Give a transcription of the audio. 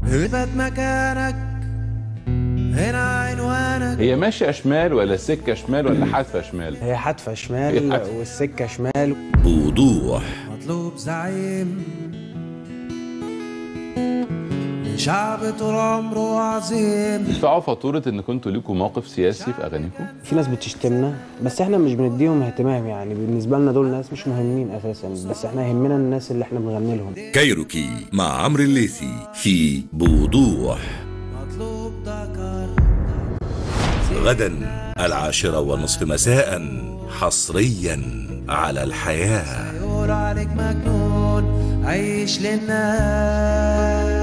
اثبت مكانك هنا عنوانك هي ماشيه شمال ولا سكه شمال ولا حادفه شمال هي حادفه هي شمال حادفة. والسكه شمال بوضوح مطلوب زعيم شعب طول عمره عظيم تدفعوا فاتوره ان كنتوا ليكوا موقف سياسي في اغانيكم في ناس بتشتمنا بس احنا مش بنديهم اهتمام يعني بالنسبه لنا دول ناس مش مهمين اساسا بس احنا يهمنا الناس اللي احنا بنغني لهم كايروكي مع عمرو الليثي في بوضوح مطلوب ذكر غدا العاشرة والنصف مساء حصريا على الحياه يقول عليك مجنون عيش للناس